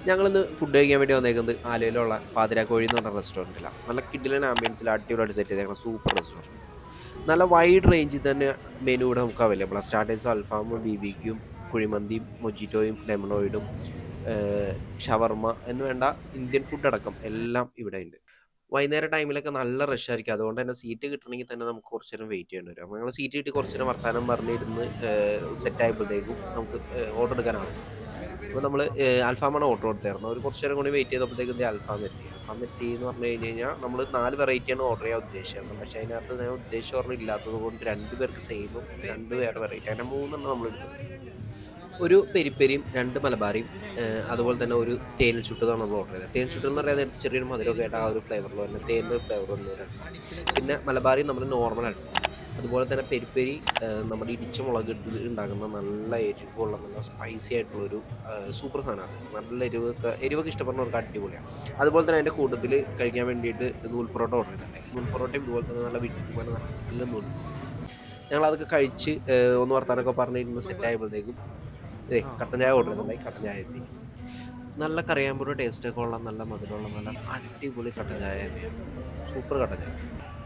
ഞങ്ങളിന്ന് ഫുഡ് കഴിക്കാൻ വേണ്ടി വന്നേക്കുന്നത് ആലുവയിലുള്ള പാതിരാക്കോഴി എന്ന് പറഞ്ഞ റെസ്റ്റോറൻറ്റിലാണ് നല്ല കിഡിലൻ ആംബിയൻസിൽ അടിപൊളിയായിട്ട് സെറ്റ് ചെയ്തേക്കണം സൂപ്പർ റെസ്റ്റോറൻറ്റ് നല്ല വൈഡ് റേഞ്ചിൽ തന്നെ മെനു ഇവിടെ നമുക്ക് അവൈലബിൾ ആണ് സ്റ്റാർട്ടേഴ്സ് അൽഫാമും ബി ബിക്കും കുഴിമന്തിയും മൊജിറ്റോയും ലെമണോയിഡും ഷവർമ എന്ന് വേണ്ട ഇന്ത്യൻ ഫുഡ് അടക്കം എല്ലാം ഇവിടെ ഉണ്ട് വൈകുന്നേരം ടൈമിലൊക്കെ നല്ല റഷ് ആയിരിക്കും അതുകൊണ്ട് തന്നെ സീറ്റ് കിട്ടണമെങ്കിൽ തന്നെ നമുക്ക് കുറച്ച് നേരം വെയിറ്റ് ചെയ്യേണ്ടി വരും അപ്പോൾ ഞങ്ങൾ സീറ്റ് കിട്ടി കുറച്ച് നേരം വർത്താനം പറഞ്ഞിരുന്ന് സെറ്റ് ആയപ്പോഴത്തേക്കും നമുക്ക് ഓർഡർ എടുക്കാനാവും അപ്പോൾ നമ്മൾ അൽഫാമാണ് ഓർഡർ കൊടുത്തായിരുന്നു ഒരു കുറച്ച് നേരം കൂടി വെയിറ്റ് ചെയ്തപ്പോഴത്തേക്കും ഇത് അൽഫാം എത്തി അൽഫാം എത്തി എന്ന് പറഞ്ഞു കഴിഞ്ഞ് കഴിഞ്ഞാൽ നമ്മൾ നാല് വെറൈറ്റിയാണ് ഓർഡർ ചെയ്യാൻ ഉദ്ദേശിച്ചത് പക്ഷേ അതിനകത്ത് ഞാൻ ഉദ്ദേശിച്ച പറഞ്ഞ ഇല്ലാത്തത് കൊണ്ട് രണ്ട് പേർക്ക് സെയിമും രണ്ട് വേറെ വെറൈറ്റി അങ്ങനെ മൂന്നെണ്ണം നമ്മൾ എടുത്തത് ഒരു പെരിപ്പെരിയും രണ്ട് മലബാറിയും ഏഹ് അതുപോലെ തന്നെ ഒരു തേനിൽ ചുട്ടതാണ് നമ്മൾ ഓർഡർ ചെയ്തത് തേൻ ചുട്ട് എന്ന് പറയുന്നത് ചെറിയൊരു മധുരമൊക്കെ ആയിട്ട് ആ ഒരു ഫ്ലേവറിൽ വരുന്നത് തേനിൻ്റെ ഫ്ലേവർ വരുന്നവരാണ് പിന്നെ മലബാറി നമ്മൾ നോർമൽ ആണ് അതുപോലെ തന്നെ പെരിപ്പെരി ഏഹ് നമ്മുടെ ഇടിച്ച മുളക് ഇട്ട് ഉണ്ടാക്കുന്ന നല്ല എരിവുള്ള നല്ല സ്പൈസി ആയിട്ടുള്ളൊരു സൂപ്പർ സാധനമാണ് നല്ല എരിവൊക്കെ എരിവൊക്കെ ഇഷ്ടപ്പെടുന്നവർക്ക് അടിപൊളിയാണ് അതുപോലെ തന്നെ അതിൻ്റെ കൂട്ടത്തിൽ കഴിക്കാൻ വേണ്ടിയിട്ട് നൂൽ പൊറോട്ട ഓർഡർ ചെയ്തിട്ടുണ്ടായി നൂൽ പൊറോട്ടയും ഇതുപോലെ തന്നെ നല്ല വിട്ടുപോലെ നല്ല നൂൽ ഞങ്ങൾ അതൊക്കെ കഴിച്ച് ഏഹ് ഒന്ന് വർത്താനൊക്കെ പറഞ്ഞിരുന്ന് സെറ്റ് ആയപ്പോഴത്തേക്കും ഏ കട്ടൻ ചായ ഓർഡർ ചെയ്തിട്ടുണ്ടായി കട്ടൻ ചായ എത്തി നല്ല കറിയാമ്പൂർ ടേസ്റ്റ് ഒക്കെ ഉള്ള നല്ല മധുരമുള്ള നല്ല അടിപൊളി കട്ടൻ ചായ സൂപ്പർ കട്ടൻ ചായ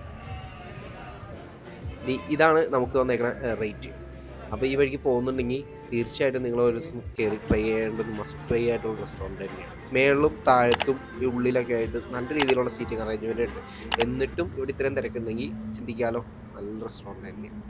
ദി- ഇതാണ് നമുക്ക് വന്നേക്കുന്ന റേറ്റ് അപ്പോൾ ഈ വഴിക്ക് പോകുന്നുണ്ടെങ്കിൽ തീർച്ചയായിട്ടും നിങ്ങൾ ഒരു ദിവസം കയറി ട്രൈ ചെയ്യേണ്ട ഒരു മസ്റ്റ് ട്രൈ ആയിട്ടുള്ള റെസ്റ്റോറൻറ്റ് തന്നെയാണ് മേളിലും താഴത്തും ഈ ഉള്ളിലൊക്കെ ആയിട്ട് നല്ല രീതിയിലുള്ള സീറ്റിംഗ് അറേഞ്ച്മെൻ്റ് ഉണ്ട് എന്നിട്ടും ഇവിടെ ഇത്രയും തിരക്കുണ്ടെങ്കിൽ ചിന്തിക്കാലോ നല്ല റെസ്റ്റോറൻറ്റ് തന്നെയാണ്